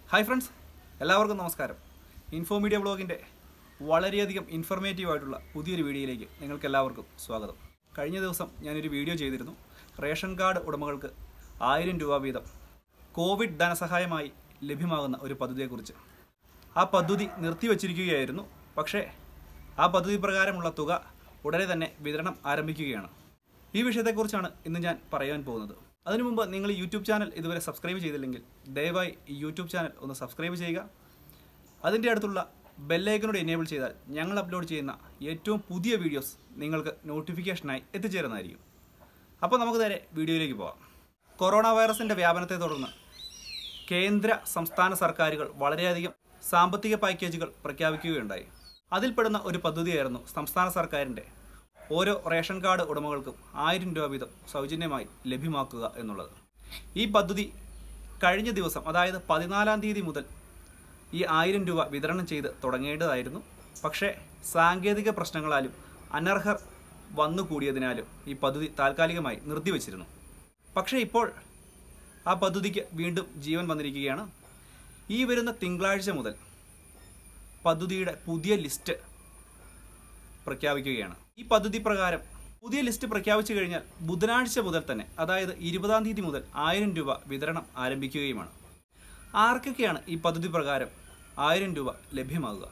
hi friends എല്ലാവർക്കും നമസ്കാരം info media ബ്ലോഗിൻ്റെ വളരെയധികം ഇൻഫർമേറ്റീവ് ആയിട്ടുള്ള പുതിയൊരു വീഡിയോയിലേക്ക് നിങ്ങൾക്ക് എല്ലാവർക്കും സ്വാഗതം കഴിഞ്ഞ ദിവസം ഞാനൊരു വീഡിയോ ചെയ്തിരുന്നു റേഷൻ കാർഡ് ഉടമകൾക്ക് ആയിരം രൂപ വീതം കോവിഡ് ധനസഹായമായി ലഭ്യമാകുന്ന ഒരു പദ്ധതിയെക്കുറിച്ച് ആ പദ്ധതി നിർത്തിവച്ചിരിക്കുകയായിരുന്നു പക്ഷേ ആ പദ്ധതി പ്രകാരമുള്ള തുക ഉടനെ തന്നെ വിതരണം ആരംഭിക്കുകയാണ് ഈ വിഷയത്തെക്കുറിച്ചാണ് ഇന്ന് ഞാൻ പറയാൻ പോകുന്നത് അതിനു മുമ്പ് നിങ്ങൾ ഈ യൂട്യൂബ് ചാനൽ ഇതുവരെ സബ്സ്ക്രൈബ് ചെയ്തില്ലെങ്കിൽ ദയവായി ഈ യൂട്യൂബ് ചാനൽ ഒന്ന് സബ്സ്ക്രൈബ് ചെയ്യുക അതിൻ്റെ അടുത്തുള്ള ബെല്ലൈക്കനോട് എനേബിൾ ചെയ്താൽ ഞങ്ങൾ അപ്ലോഡ് ചെയ്യുന്ന ഏറ്റവും പുതിയ വീഡിയോസ് നിങ്ങൾക്ക് നോട്ടിഫിക്കേഷനായി എത്തിച്ചേരുന്നതായിരിക്കും അപ്പോൾ നമുക്ക് നേരെ വീഡിയോയിലേക്ക് പോകാം കൊറോണ വൈറസിൻ്റെ വ്യാപനത്തെ തുടർന്ന് കേന്ദ്ര സംസ്ഥാന സർക്കാരുകൾ വളരെയധികം സാമ്പത്തിക പാക്കേജുകൾ പ്രഖ്യാപിക്കുകയുണ്ടായി അതിൽപ്പെടുന്ന ഒരു പദ്ധതിയായിരുന്നു സംസ്ഥാന സർക്കാരിൻ്റെ ഓരോ റേഷൻ കാർഡ് ഉടമകൾക്കും ആയിരം രൂപ വീതം സൗജന്യമായി ലഭ്യമാക്കുക എന്നുള്ളത് ഈ പദ്ധതി കഴിഞ്ഞ ദിവസം അതായത് പതിനാലാം തീയതി മുതൽ ഈ ആയിരം രൂപ വിതരണം ചെയ്ത് തുടങ്ങേണ്ടതായിരുന്നു പക്ഷേ സാങ്കേതിക പ്രശ്നങ്ങളാലും അനർഹർ വന്നുകൂടിയതിനാലും ഈ പദ്ധതി താൽക്കാലികമായി നിർത്തിവച്ചിരുന്നു പക്ഷേ ഇപ്പോൾ ആ പദ്ധതിക്ക് വീണ്ടും ജീവൻ വന്നിരിക്കുകയാണ് ഈ വരുന്ന തിങ്കളാഴ്ച മുതൽ പദ്ധതിയുടെ പുതിയ ലിസ്റ്റ് പ്രഖ്യാപിക്കുകയാണ് ഈ പദ്ധതി പ്രകാരം പുതിയ ലിസ്റ്റ് പ്രഖ്യാപിച്ചു കഴിഞ്ഞാൽ ബുധനാഴ്ച മുതൽ തന്നെ അതായത് ഇരുപതാം തീയതി മുതൽ ആയിരം രൂപ വിതരണം ആരംഭിക്കുകയുമാണ് ആർക്കൊക്കെയാണ് ഈ പദ്ധതി പ്രകാരം ആയിരം രൂപ ലഭ്യമാകുക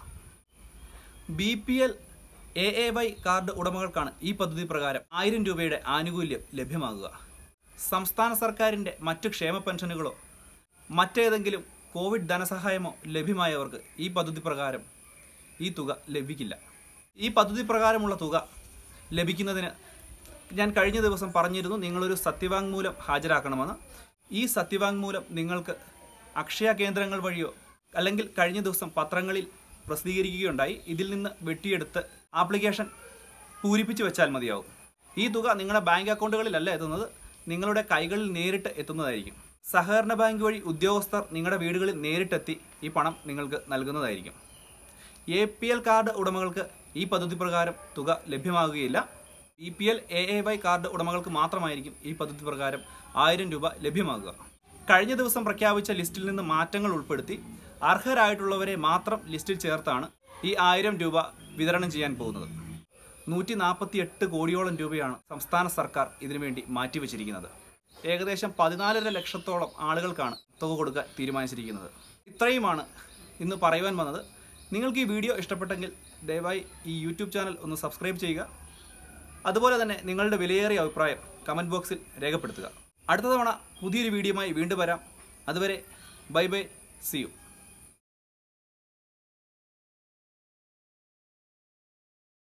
B P L A A Y card ഉടമകൾക്കാണ് ഈ പദ്ധതി പ്രകാരം ആയിരം രൂപയുടെ ആനുകൂല്യം ലഭ്യമാകുക സംസ്ഥാന സർക്കാരിൻ്റെ മറ്റ് ക്ഷേമ പെൻഷനുകളോ മറ്റേതെങ്കിലും കോവിഡ് ധനസഹായമോ ലഭ്യമായവർക്ക് ഈ പദ്ധതി പ്രകാരം ഈ തുക ലഭിക്കില്ല ഈ പദ്ധതി പ്രകാരമുള്ള തുക ലഭിക്കുന്നതിന് ഞാൻ കഴിഞ്ഞ ദിവസം പറഞ്ഞിരുന്നു നിങ്ങളൊരു സത്യവാങ്മൂലം ഹാജരാക്കണമെന്ന് ഈ സത്യവാങ്മൂലം നിങ്ങൾക്ക് അക്ഷയ കേന്ദ്രങ്ങൾ വഴിയോ അല്ലെങ്കിൽ കഴിഞ്ഞ ദിവസം പത്രങ്ങളിൽ പ്രസിദ്ധീകരിക്കുകയുണ്ടായി ഇതിൽ നിന്ന് വെട്ടിയെടുത്ത് ആപ്ലിക്കേഷൻ പൂരിപ്പിച്ച് വെച്ചാൽ മതിയാവും ഈ തുക നിങ്ങളുടെ ബാങ്ക് അക്കൗണ്ടുകളിലല്ല എത്തുന്നത് നിങ്ങളുടെ കൈകളിൽ നേരിട്ട് എത്തുന്നതായിരിക്കും സഹകരണ ബാങ്ക് വഴി ഉദ്യോഗസ്ഥർ നിങ്ങളുടെ വീടുകളിൽ നേരിട്ടെത്തി ഈ പണം നിങ്ങൾക്ക് നൽകുന്നതായിരിക്കും എ പി എൽ കാർഡ് ഉടമകൾക്ക് ഈ പദ്ധതി പ്രകാരം തുക ലഭ്യമാകുകയില്ല B P L A A Y card ഉടമകൾക്ക് മാത്രമായിരിക്കും ഈ പദ്ധതി പ്രകാരം ആയിരം രൂപ ലഭ്യമാകുക കഴിഞ്ഞ ദിവസം പ്രഖ്യാപിച്ച ലിസ്റ്റിൽ നിന്ന് മാറ്റങ്ങൾ ഉൾപ്പെടുത്തി അർഹരായിട്ടുള്ളവരെ മാത്രം ലിസ്റ്റിൽ ചേർത്താണ് ഈ ആയിരം രൂപ വിതരണം ചെയ്യാൻ പോകുന്നത് നൂറ്റി നാൽപ്പത്തി എട്ട് കോടിയോളം രൂപയാണ് സംസ്ഥാന സർക്കാർ ഇതിനുവേണ്ടി മാറ്റിവെച്ചിരിക്കുന്നത് ഏകദേശം പതിനാലര ലക്ഷത്തോളം ആളുകൾക്കാണ് തുക കൊടുക്കാൻ തീരുമാനിച്ചിരിക്കുന്നത് ഇത്രയുമാണ് ഇന്ന് പറയുവാൻ വന്നത് നിങ്ങൾക്ക് ഈ വീഡിയോ ഇഷ്ടപ്പെട്ടെങ്കിൽ ദയവായി ഈ യൂട്യൂബ് ചാനൽ ഒന്ന് സബ്സ്ക്രൈബ് ചെയ്യുക അതുപോലെ തന്നെ നിങ്ങളുടെ വിലയേറിയ അഭിപ്രായം കമൻറ്റ് ബോക്സിൽ രേഖപ്പെടുത്തുക അടുത്ത തവണ പുതിയൊരു വീഡിയോയുമായി വീണ്ടും വരാം അതുവരെ ബൈ ബൈ സി യു